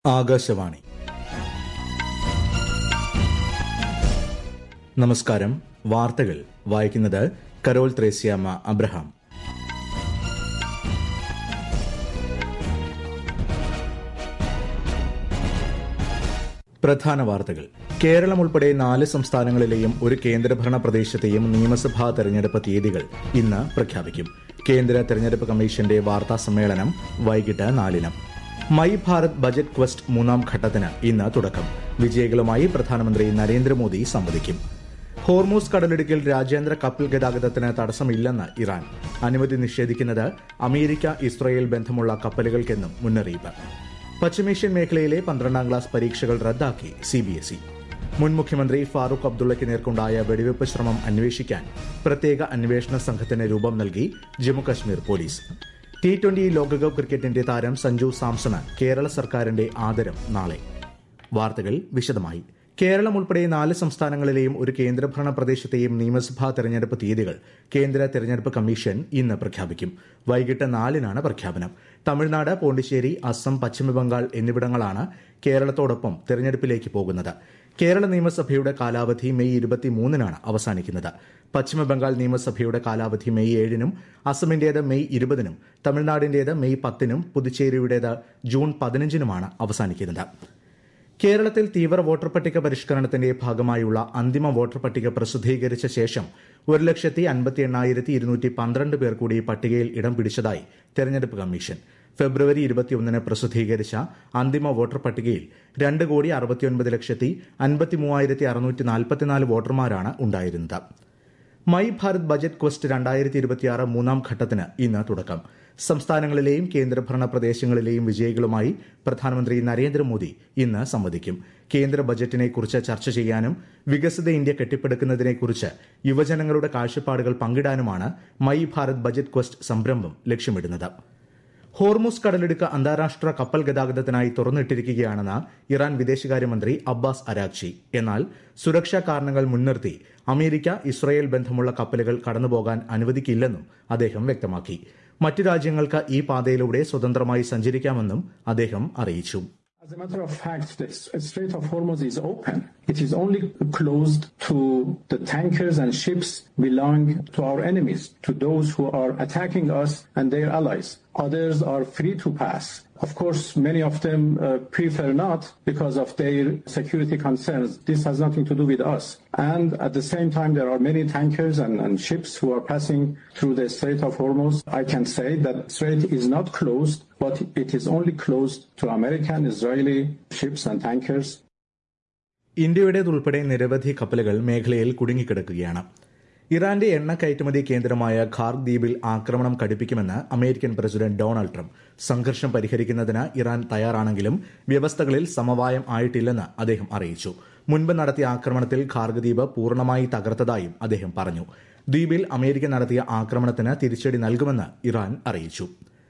ആകാശവാണി നമസ്കാരം വാർത്തകൾ വായിക്കുന്നത് കരോൾ ത്രേസ്യാമ്മ അബ്രഹാം പ്രധാന വാർത്തകൾ കേരളം ഉൾപ്പെടെ നാല് സംസ്ഥാനങ്ങളിലെയും ഒരു കേന്ദ്രഭരണ പ്രദേശത്തെയും നിയമസഭാ തെരഞ്ഞെടുപ്പ് തീയതികൾ ഇന്ന് പ്രഖ്യാപിക്കും കേന്ദ്ര തെരഞ്ഞെടുപ്പ് കമ്മീഷന്റെ വാർത്താ സമ്മേളനം വൈകിട്ട് നാലിന് മൈ ഭാരത് ബജറ്റ് ക്വസ്റ്റ് മൂന്നാം ഘട്ടത്തിന് ഇന്ന് തുടക്കം വിജയികളുമായി പ്രധാനമന്ത്രി നരേന്ദ്രമോദി സംവദിക്കും ഹോർമൂസ് കടലിടുക്കിൽ രാജ്യാന്തര കപ്പൽ ഗതാഗതത്തിന് തടസ്സമില്ലെന്ന് ഇറാൻ അനുമതി നിഷേധിക്കുന്നത് അമേരിക്ക ഇസ്രയേൽ ബന്ധമുള്ള കപ്പലുകൾക്കെന്നും മുന്നറിയിപ്പ് പശ്ചിമേഷ്യൻ മേഖലയിലെ പന്ത്രണ്ടാം ക്ലാസ് പരീക്ഷകൾ റദ്ദാക്കി സിബിഎസ്ഇ മുൻ മുഖ്യമന്ത്രി ഫാറൂഖ് അബ്ദുള്ളയ്ക്ക് നേർക്കുണ്ടായ വെടിവെപ്പ് ശ്രമം അന്വേഷിക്കാൻ പ്രത്യേക അന്വേഷണ സംഘത്തിന് രൂപം നൽകി ജമ്മുകശ്മീർ പോലീസ് ടി ട്വന്റി ലോകകപ്പ് ക്രിക്കറ്റിന്റെ താരം സഞ്ജു സാംസണ് കേരള സർക്കാരിന്റെ ആദരം നാളെ വാർത്തകൾ വിശദമായി കേരളം ഉൾപ്പെടെ നാല് സംസ്ഥാനങ്ങളിലെയും ഒരു കേന്ദ്രഭരണ പ്രദേശത്തെയും നിയമസഭാ തെരഞ്ഞെടുപ്പ് തീയതികൾ കേന്ദ്ര തെരഞ്ഞെടുപ്പ് കമ്മീഷൻ ഇന്ന് പ്രഖ്യാപിക്കും വൈകിട്ട് നാലിനാണ് പ്രഖ്യാപനം തമിഴ്നാട് പോണ്ടിച്ചേരി അസം പശ്ചിമബംഗാൾ എന്നിവിടങ്ങളാണ് കേരളത്തോടൊപ്പം തെരഞ്ഞെടുപ്പിലേക്ക് പോകുന്നത് കേരള നിയമസഭയുടെ കാലാവധി മെയ് ഇരുപത്തിമൂന്നിനാണ് അവസാനിക്കുന്നത് പശ്ചിമബംഗാൾ നിയമസഭയുടെ കാലാവധി മെയ് ഏഴിനും അസമിന്റേത് മെയ് ഇരുപതിനും തമിഴ്നാടിന്റേത് മെയ് പത്തിനും പുതുച്ചേരിയുടേത് ജൂൺ പതിനഞ്ചിനുമാണ് അവസാനിക്കുന്നത് കേരളത്തിൽ തീവ്ര വോട്ടർ പട്ടിക പരിഷ്കരണത്തിന്റെ ഭാഗമായുള്ള അന്തിമ വോട്ടർ പട്ടിക പ്രസിദ്ധീകരിച്ച ശേഷം ഒരു ലക്ഷത്തി അൻപത്തി എണ്ണായിരത്തി ഇരുന്നൂറ്റി പന്ത്രണ്ട് പേർ കൂടി പട്ടികയിൽ ഇടം പിടിച്ചതായി തെരഞ്ഞെടുപ്പ് കമ്മീഷൻ ഫെബ്രുവരി ഇരുപത്തിയൊന്നിന് പ്രസിദ്ധീകരിച്ച അന്തിമ വോട്ടർ പട്ടികയിൽ രണ്ട് കോടി അറുപത്തിയൊൻപത് ലക്ഷത്തി അൻപത്തി മൂവായിരത്തി അറുന്നൂറ്റി നാൽപ്പത്തിനാല് വോട്ടർമാരാണ് ഉണ്ടായിരുന്നത് മൈ ഭാരത് ബജറ്റ് ക്വസ്റ്റ് രണ്ടായിരത്തി ഇരുപത്തിയാറ് മൂന്നാം ഘട്ടത്തിന് ഇന്ന് തുടക്കം സംസ്ഥാനങ്ങളിലെയും കേന്ദ്രഭരണ പ്രദേശങ്ങളിലെയും വിജയികളുമായി പ്രധാനമന്ത്രി നരേന്ദ്രമോദി ഇന്ന് സംവദിക്കും കേന്ദ്ര ബജറ്റിനെക്കുറിച്ച് ചർച്ച ചെയ്യാനും വികസിത ഇന്ത്യ കെട്ടിപ്പടുക്കുന്നതിനെക്കുറിച്ച് യുവജനങ്ങളുടെ കാഴ്ചപ്പാടുകൾ പങ്കിടാനുമാണ് മൈ ഭാരത് ബജറ്റ് ക്വസ്റ്റ് സംരംഭം ലക്ഷ്യമിടുന്നത് ഹോർമുസ് കടലിടുക്ക് അന്താരാഷ്ട്ര കപ്പൽ ഗതാഗതത്തിനായി തുറന്നിട്ടിരിക്കുകയാണെന്ന് ഇറാൻ വിദേശകാര്യമന്ത്രി അബ്ബാസ് അരാക്ചി എന്നാൽ സുരക്ഷാ കാരണങ്ങൾ മുൻനിർത്തി അമേരിക്ക ഇസ്രയേൽ ബന്ധമുള്ള കപ്പലുകൾ കടന്നുപോകാൻ അനുവദിക്കില്ലെന്നും അദ്ദേഹം വ്യക്തമാക്കി മറ്റു രാജ്യങ്ങൾക്ക് ഈ പാതയിലൂടെ സ്വതന്ത്രമായി സഞ്ചരിക്കാമെന്നും അദ്ദേഹം അറിയിച്ചു As a matter of fact, the Strait of Hormuz is open. It is only closed to the tankers and ships belong to our enemies, to those who are attacking us and their allies. Others are free to pass. Of course, many of them uh, prefer not because of their security concerns. This has nothing to do with us. And at the same time, there are many tankers and, and ships who are passing through the Strait of Hormuz. I can say that Strait is not closed, but it is only closed to American, Israeli ships and tankers. ഇന്ത്യയുടേതുൾപ്പെടെ നിരവധി കപ്പലുകൾ മേഖലയിൽ കുടുങ്ങിക്കിടക്കുകയാണ് ഇറാന്റെ എണ്ണ കയറ്റുമതി കേന്ദ്രമായ Kharg ദ്വീപിൽ ആക്രമണം കടുപ്പിക്കുമെന്ന് അമേരിക്കൻ പ്രസിഡന്റ് ഡൊണാൾഡ് ട്രംപ് സംഘർഷം പരിഹരിക്കുന്നതിന് ഇറാൻ തയ്യാറാണെങ്കിലും വ്യവസ്ഥകളിൽ സമവായം ആയിട്ടില്ലെന്ന് അദ്ദേഹം അറിയിച്ചു മുൻപ് നടത്തിയ ആക്രമണത്തിൽ ഖാർഗ് ദ്വീപ് പൂർണ്ണമായി തകർത്തതായും അദ്ദേഹം പറഞ്ഞു ദ്വീപിൽ അമേരിക്ക നടത്തിയ ആക്രമണത്തിന് തിരിച്ചടി നൽകുമെന്ന് ഇറാൻ അറിയിച്ചു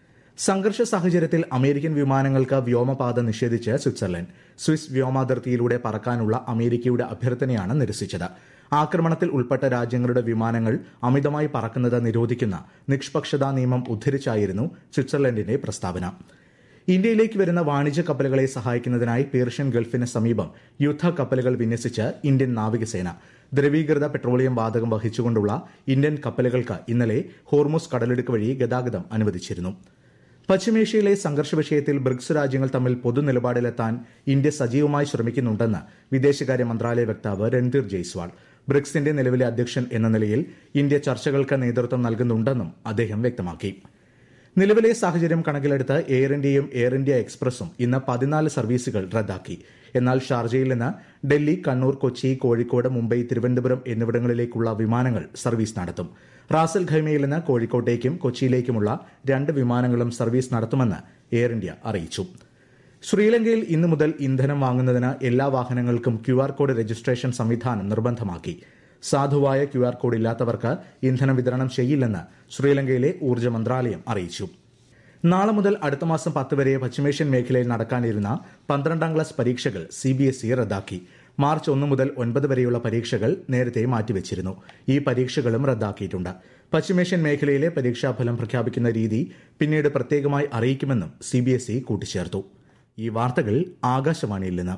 സംഘർഷ സാഹചര്യത്തിൽ അമേരിക്കൻ വിമാനങ്ങൾക്ക് വ്യോമപാത നിഷേധിച്ച് സ്വിറ്റ്സർലൻഡ് സ്വിസ് വ്യോമാതിർത്തിയിലൂടെ പറക്കാനുള്ള അമേരിക്കയുടെ അഭ്യർത്ഥനയാണ് നിരസിച്ചത് ആക്രമണത്തിൽ ഉൾപ്പെട്ട രാജ്യങ്ങളുടെ വിമാനങ്ങൾ അമിതമായി പറക്കുന്നത് നിരോധിക്കുന്ന നിഷ്പക്ഷതാ നിയമം ഉദ്ധരിച്ചായിരുന്നു സ്വിറ്റ്സർലൻഡിന്റെ പ്രസ്താവന ഇന്ത്യയിലേക്ക് വരുന്ന വാണിജ്യ കപ്പലുകളെ സഹായിക്കുന്നതിനായി പേർഷ്യൻ ഗൾഫിന് സമീപം യുദ്ധ കപ്പലുകൾ വിന്യസിച്ച് ഇന്ത്യൻ നാവികസേന ദ്രവീകൃത പെട്രോളിയം വാതകം വഹിച്ചുകൊണ്ടുള്ള ഇന്ത്യൻ കപ്പലുകൾക്ക് ഇന്നലെ ഹോർമുസ് കടലിടുക്ക് വഴി ഗതാഗതം അനുവദിച്ചിരുന്നു പശ്ചിമേഷ്യയിലെ സംഘർഷ വിഷയത്തിൽ ബ്രിക്സ് രാജ്യങ്ങൾ തമ്മിൽ പൊതുനിലപാടിലെത്താൻ ഇന്ത്യ സജീവമായി ശ്രമിക്കുന്നുണ്ടെന്ന് വിദേശകാര്യ മന്ത്രാലയ വക്താവ് രൺധീർ ജയ്സ്വാൾ ബ്രിക്സിന്റെ നിലവിലെ അധ്യക്ഷൻ എന്ന നിലയിൽ ഇന്ത്യ ചർച്ചകൾക്ക് നേതൃത്വം നൽകുന്നുണ്ടെന്നും അദ്ദേഹം വ്യക്തമാക്കി നിലവിലെ സാഹചര്യം കണക്കിലെടുത്ത് എയർ ഇന്ത്യയും എയർ ഇന്ത്യ എക്സ്പ്രസും ഇന്ന് പതിനാല് സർവീസുകൾ റദ്ദാക്കി എന്നാൽ ഷാർജയിൽ നിന്ന് ഡൽഹി കണ്ണൂർ കൊച്ചി കോഴിക്കോട് മുംബൈ തിരുവനന്തപുരം എന്നിവിടങ്ങളിലേക്കുള്ള വിമാനങ്ങൾ സർവീസ് നടത്തും റാസൽ ഖൈമയിൽ നിന്ന് കോഴിക്കോട്ടേക്കും കൊച്ചിയിലേക്കുമുള്ള രണ്ട് വിമാനങ്ങളും സർവീസ് നടത്തുമെന്ന് എയർ ഇന്ത്യ അറിയിച്ചു ശ്രീലങ്കയിൽ ഇന്നു മുതൽ ഇന്ധനം വാങ്ങുന്നതിന് എല്ലാ വാഹനങ്ങൾക്കും ക്യു ആർ കോഡ് രജിസ്ട്രേഷൻ സംവിധാനം നിർബന്ധമാക്കി സാധുവായ ക്യു ആർ കോഡ് ഇല്ലാത്തവർക്ക് ഇന്ധനം വിതരണം ചെയ്യില്ലെന്ന് ശ്രീലങ്കയിലെ ഊർജ്ജ മന്ത്രാലയം അറിയിച്ചു നാളെ മുതൽ അടുത്ത മാസം പത്ത് വരെ പശ്ചിമേഷ്യൻ മേഖലയിൽ നടക്കാനിരുന്ന പന്ത്രണ്ടാം ക്ലാസ് പരീക്ഷകൾ സിബിഎസ്ഇ റദ്ദാക്കി മാർച്ച് ഒന്ന് മുതൽ ഒൻപത് വരെയുള്ള പരീക്ഷകൾ നേരത്തെ മാറ്റിവച്ചിരുന്നു ഈ പരീക്ഷകളും റദ്ദാക്കിയിട്ടുണ്ട് പശ്ചിമേഷ്യൻ മേഖലയിലെ പരീക്ഷാഫലം പ്രഖ്യാപിക്കുന്ന രീതി പിന്നീട് പ്രത്യേകമായി അറിയിക്കുമെന്നും സിബിഎസ്ഇ കൂട്ടിച്ചേർത്തു ഈ വാർത്തകൾ ആകാശവാണിയിൽ നിന്ന്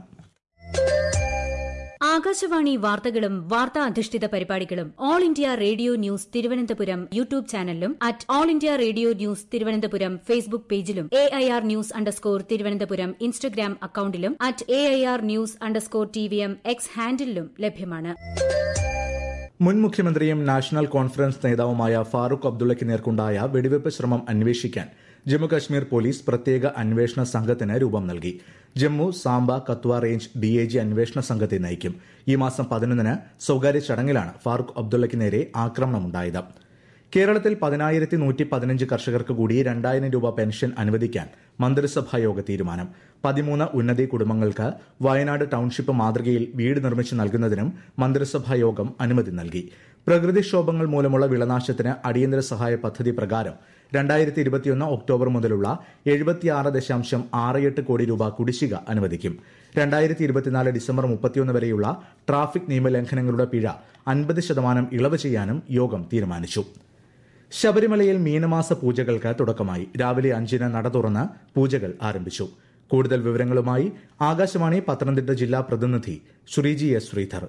ആകാശവാണി വാർത്തകളും വാർത്താ അധിഷ്ഠിത പരിപാടികളും All India Radio news Thiruvananthapuram YouTube ചാനലിലും at All India Radio news Thiruvananthapuram Facebook പേജിലും A I R news underscore Thiruvananthapuram Instagram അക്കൌണ്ടിലും at A I R news underscore T V M X ഹാൻഡിലും ലഭ്യമാണ് മുൻ മുഖ്യമന്ത്രിയും നാഷണൽ കോൺഫറൻസ് നേതാവുമായ ഫാറൂഖ് അബ്ദുള്ളയ്ക്ക് നേർക്കുണ്ടായ വെടിവെപ്പ് ശ്രമം അന്വേഷിക്കാൻ ജമ്മുകശ്മീർ പോലീസ് പ്രത്യേക അന്വേഷണ സംഘത്തിന് രൂപം നൽകി ജമ്മു സാംബ കത്വ റേഞ്ച് ഡിഐജി അന്വേഷണ സംഘത്തെ നയിക്കും ഈ മാസം പതിനൊന്നിന് സ്വകാര്യ ചടങ്ങിലാണ് ഫാറൂഖ് അബ്ദുള്ളയ്ക്ക് നേരെ ആക്രമണമുണ്ടായത് കേരളത്തിൽ പതിനായിരത്തി നൂറ്റി പതിനഞ്ച് കർഷകർക്ക് കൂടി രണ്ടായിരം രൂപ പെൻഷൻ അനുവദിക്കാൻ മന്ത്രിസഭാ യോഗ തീരുമാനം പതിമൂന്ന് ഉന്നതി കുടുംബങ്ങൾക്ക് വയനാട് ടൌൺഷിപ്പ് മാതൃകയിൽ വീട് നിർമ്മിച്ചു നൽകുന്നതിനും മന്ത്രിസഭാ യോഗം അനുമതി നൽകി പ്രകൃതിക്ഷോഭങ്ങൾ മൂലമുള്ള വിളനാശത്തിന് അടിയന്തര സഹായ പദ്ധതി പ്രകാരം രണ്ടായിരത്തി ഇരുപത്തിയൊന്ന് ഒക്ടോബർ മുതലുള്ള എഴുപത്തിയാറ് ദശാംശം ആറ് എട്ട് കോടി രൂപ കുടിശ്ശിക അനുവദിക്കും രണ്ടായിരത്തി ഇരുപത്തിനാല് ഡിസംബർ മുപ്പത്തിയൊന്ന് വരെയുള്ള ട്രാഫിക് നിയമലംഘനങ്ങളുടെ പിഴ അൻപത് ശതമാനം ഇളവ് ചെയ്യാനും യോഗം തീരുമാനിച്ചു ശബരിമലയിൽ മീനമാസ പൂജകൾക്ക് തുടക്കമായി രാവിലെ അഞ്ചിന് നട തുറന്ന് പൂജകൾ ആരംഭിച്ചു കൂടുതൽ വിവരങ്ങളുമായി ആകാശവാണി പത്തനംതിട്ട ജില്ലാ പ്രതിനിധി ശ്രീജി എസ് ശ്രീധർ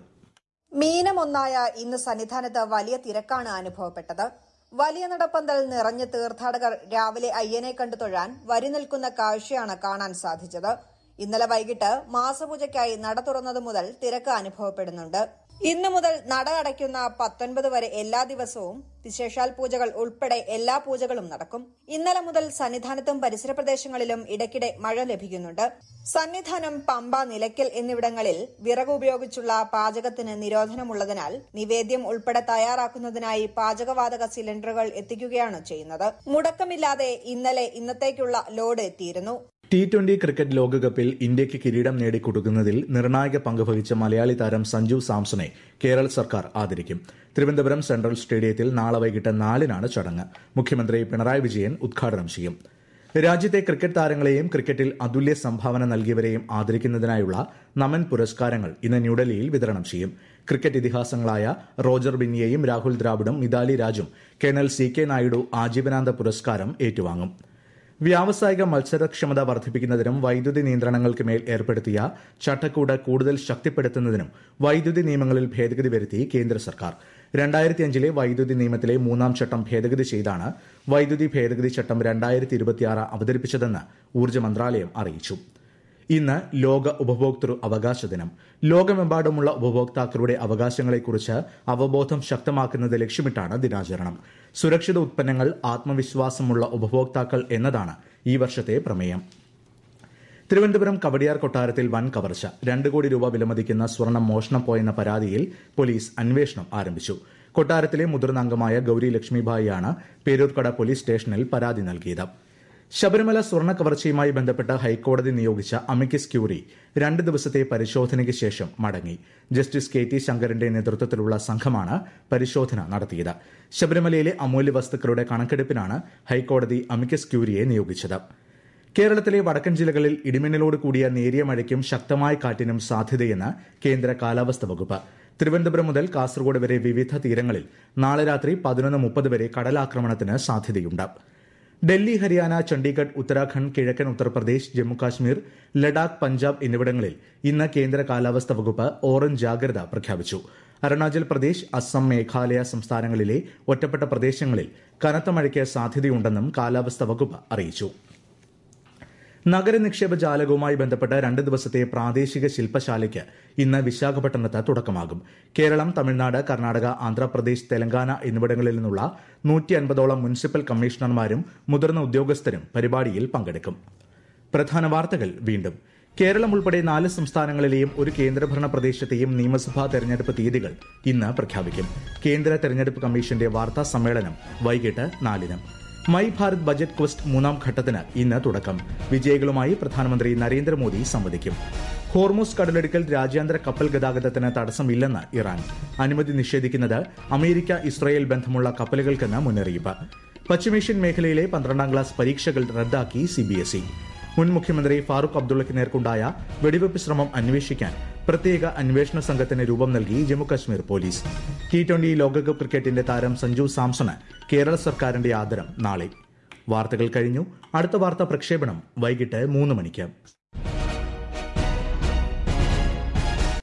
മീനം ഒന്നായ ഇന്ന് സന്നിധാനത്ത് വലിയ തിരക്കാണ് അനുഭവപ്പെട്ടത് വലിയ നടപ്പന്തൽ നിറഞ്ഞ് തീർത്ഥാടകർ രാവിലെ അയ്യനെ കണ്ടു തൊഴാൻ വരി നിൽക്കുന്ന കാഴ്ചയാണ് കാണാൻ സാധിച്ചത് ഇന്നലെ വൈകിട്ട് മാസപൂജയ്ക്കായി നട തുറന്നതു മുതൽ തിരക്ക് അനുഭവപ്പെടുന്നുണ്ട് ഇന്നു മുതൽ നട അടയ്ക്കുന്ന പത്തൊൻപത് വരെ എല്ലാ ദിവസവും വിശേഷാൽ പൂജകൾ ഉൾപ്പെടെ എല്ലാ പൂജകളും നടക്കും ഇന്നലെ മുതൽ സന്നിധാനത്തും പരിസര പ്രദേശങ്ങളിലും ഇടയ്ക്കിടെ മഴ ലഭിക്കുന്നുണ്ട് സന്നിധാനം പമ്പ നിലയ്ക്കൽ എന്നിവിടങ്ങളിൽ വിറക് ഉപയോഗിച്ചുള്ള പാചകത്തിന് നിരോധനമുള്ളതിനാൽ നിവേദ്യം ഉൾപ്പെടെ തയ്യാറാക്കുന്നതിനായി പാചകവാതക സിലിണ്ടറുകൾ എത്തിക്കുകയാണ് ചെയ്യുന്നത് മുടക്കമില്ലാതെ ഇന്നലെ ഇന്നത്തേക്കുള്ള ലോഡ് എത്തിയിരുന്നു ടി ട്വന്റി ക്രിക്കറ്റ് ലോകകപ്പിൽ ഇന്ത്യയ്ക്ക് കിരീടം നേടിക്കൊടുക്കുന്നതിൽ നിർണായക പങ്ക് വഹിച്ച മലയാളി താരം സഞ്ജു സാംസണെ കേരള സർക്കാർ ആദരിക്കും തിരുവനന്തപുരം സെൻട്രൽ സ്റ്റേഡിയത്തിൽ നാളെ വൈകിട്ട് നാലിനാണ് ചടങ്ങ് മുഖ്യമന്ത്രി പിണറായി വിജയൻ ഉദ്ഘാടനം ചെയ്യും രാജ്യത്തെ ക്രിക്കറ്റ് താരങ്ങളെയും ക്രിക്കറ്റിൽ അതുല്യ സംഭാവന നൽകിയവരെയും ആദരിക്കുന്നതിനായുള്ള നമൻ പുരസ്കാരങ്ങൾ ഇന്ന് ന്യൂഡൽഹിയിൽ വിതരണം ചെയ്യും ക്രിക്കറ്റ് ഇതിഹാസങ്ങളായ റോജർ ബിന്നിയെയും രാഹുൽ ദ്രാവിഡും മിതാലി രാജും കേണൽ സി കെ നായിഡു ആജീവനാന്ത പുരസ്കാരം ഏറ്റുവാങ്ങും വ്യാവസായിക മത്സരക്ഷമത വർദ്ധിപ്പിക്കുന്നതിനും വൈദ്യുതി നിയന്ത്രണങ്ങൾക്ക് മേൽ ഏർപ്പെടുത്തിയ ചട്ടക്കൂട് കൂടുതൽ ശക്തിപ്പെടുത്തുന്നതിനും വൈദ്യുതി നിയമങ്ങളിൽ ഭേദഗതി വരുത്തി കേന്ദ്ര സർക്കാർ രണ്ടായിരത്തി അഞ്ചിലെ വൈദ്യുതി നിയമത്തിലെ മൂന്നാം ചട്ടം ഭേദഗതി ചെയ്താണ് വൈദ്യുതി ഭേദഗതി ചട്ടം രണ്ടായിരത്തി ഇരുപത്തിയാറ് അവതരിപ്പിച്ചതെന്ന് ഊർജ്ജ മന്ത്രാലയം അറിയിച്ചു ഇന്ന് ലോക ഉപഭോക്തൃ അവകാശ ദിനം ലോകമെമ്പാടുമുള്ള ഉപഭോക്താക്കളുടെ അവകാശങ്ങളെക്കുറിച്ച് അവബോധം ശക്തമാക്കുന്നത് ലക്ഷ്യമിട്ടാണ് ദിനാചരണം സുരക്ഷിത ഉത്പന്നങ്ങൾ ആത്മവിശ്വാസമുള്ള ഉപഭോക്താക്കൾ എന്നതാണ് ഈ വർഷത്തെ പ്രമേയം തിരുവനന്തപുരം കവടിയാർ കൊട്ടാരത്തിൽ വൻ കവർച്ച രണ്ട് കോടി രൂപ വിലമതിക്കുന്ന സ്വർണം മോഷണം പോയെന്ന പരാതിയിൽ പോലീസ് അന്വേഷണം ആരംഭിച്ചു കൊട്ടാരത്തിലെ മുതിർന്ന അംഗമായ ഗൌരി ലക്ഷ്മിഭായിയാണ് പേരൂർക്കട പോലീസ് സ്റ്റേഷനിൽ പരാതി നൽകിയത് ശബരിമല സ്വർണ്ണ കവർച്ചയുമായി ബന്ധപ്പെട്ട് ഹൈക്കോടതി നിയോഗിച്ച അമിക്കസ് ക്യൂറി രണ്ട് ദിവസത്തെ പരിശോധനയ്ക്ക് ശേഷം മടങ്ങി ജസ്റ്റിസ് കെ ടി ശങ്കറിന്റെ നേതൃത്വത്തിലുള്ള സംഘമാണ് പരിശോധന നടത്തിയത് ശബരിമലയിലെ അമൂല്യ വസ്തുക്കളുടെ കണക്കെടുപ്പിനാണ് ഹൈക്കോടതി അമിക്കസ് ക്യൂരിയെ നിയോഗിച്ചത് കേരളത്തിലെ വടക്കൻ ജില്ലകളിൽ ഇടിമിന്നലോട് കൂടിയ നേരിയ മഴയ്ക്കും ശക്തമായ കാറ്റിനും സാധ്യതയെന്ന് കേന്ദ്ര കാലാവസ്ഥ വകുപ്പ് തിരുവനന്തപുരം മുതൽ കാസർഗോഡ് വരെ വിവിധ തീരങ്ങളിൽ നാളെ രാത്രി പതിനൊന്ന് മുപ്പത് വരെ കടലാക്രമണത്തിന് സാധ്യതയുണ്ട് ഡൽഹി ഹരിയാന ചണ്ഡീഗഡ് ഉത്തരാഖണ്ഡ് കിഴക്കൻ ഉത്തർപ്രദേശ് ജമ്മുകാശ്മീർ ലഡാക്ക് പഞ്ചാബ് എന്നിവിടങ്ങളിൽ ഇന്ന് കേന്ദ്ര കാലാവസ്ഥ വകുപ്പ് ഓറഞ്ച് ജാഗ്രത പ്രഖ്യാപിച്ചു അരുണാചൽ പ്രദേശ് അസം മേഘാലയ സംസ്ഥാനങ്ങളിലെ ഒറ്റപ്പെട്ട പ്രദേശങ്ങളിൽ കനത്ത മഴയ്ക്ക് സാധ്യതയുണ്ടെന്നും കാലാവസ്ഥ വകുപ്പ് അറിയിച്ചു നഗര നിക്ഷേപ ജാലകവുമായി ബന്ധപ്പെട്ട രണ്ട് ദിവസത്തെ പ്രാദേശിക ശില്പശാലയ്ക്ക് ഇന്ന് വിശാഖപട്ടണത്ത് തുടക്കമാകും കേരളം തമിഴ്നാട് കർണാടക ആന്ധ്രാപ്രദേശ് തെലങ്കാന എന്നിവിടങ്ങളിൽ നിന്നുള്ള നൂറ്റി അൻപതോളം മുനിസിപ്പൽ കമ്മീഷണർമാരും മുതിർന്ന ഉദ്യോഗസ്ഥരും പരിപാടിയിൽ പങ്കെടുക്കും പ്രധാന വാർത്തകൾ വീണ്ടും കേരളം ഉൾപ്പെടെ നാല് സംസ്ഥാനങ്ങളിലെയും ഒരു കേന്ദ്രഭരണ പ്രദേശത്തെയും നിയമസഭാ തെരഞ്ഞെടുപ്പ് തീയതികൾ ഇന്ന് പ്രഖ്യാപിക്കും കേന്ദ്ര തെരഞ്ഞെടുപ്പ് കമ്മീഷന്റെ വാർത്താ സമ്മേളനം വൈകിട്ട് നാലിന് മൈ ഭാരത് ബജറ്റ് ക്വസ്റ്റ് മൂന്നാം ഘട്ടത്തിന് ഇന്ന് തുടക്കം വിജയികളുമായി പ്രധാനമന്ത്രി നരേന്ദ്രമോദി സംവദിക്കും ഹോർമോസ് കടലെടുക്കൽ രാജ്യാന്തര കപ്പൽ ഗതാഗതത്തിന് തടസ്സമില്ലെന്ന് ഇറാൻ അനുമതി നിഷേധിക്കുന്നത് അമേരിക്ക ഇസ്രായേൽ ബന്ധമുള്ള കപ്പലുകൾക്കെന്ന് മുന്നറിയിപ്പ് പശ്ചിമേഷ്യൻ മേഖലയിലെ പന്ത്രണ്ടാം ക്ലാസ് പരീക്ഷകൾ റദ്ദാക്കി സിബിഎസ്ഇ മുൻ മുഖ്യമന്ത്രി ഫാറൂഖ് അബ്ദുള്ളയ്ക്ക് നേർക്കുണ്ടായ വെടിവെപ്പ് ശ്രമം അന്വേഷിക്കാൻ പ്രത്യേക അന്വേഷണ സംഘത്തിന് രൂപം നൽകി ജമ്മുകശ്മീർ പോലീസ് ടി ട്വന്റി ലോകകപ്പ് ക്രിക്കറ്റിന്റെ താരം സഞ്ജു സാംസണ് കേരള സർക്കാരിന്റെ ആദരം നാളെ വാർത്തകൾ കഴിഞ്ഞു അടുത്ത വാർത്താ പ്രക്ഷേപണം വൈകിട്ട് മൂന്ന് മണിക്ക്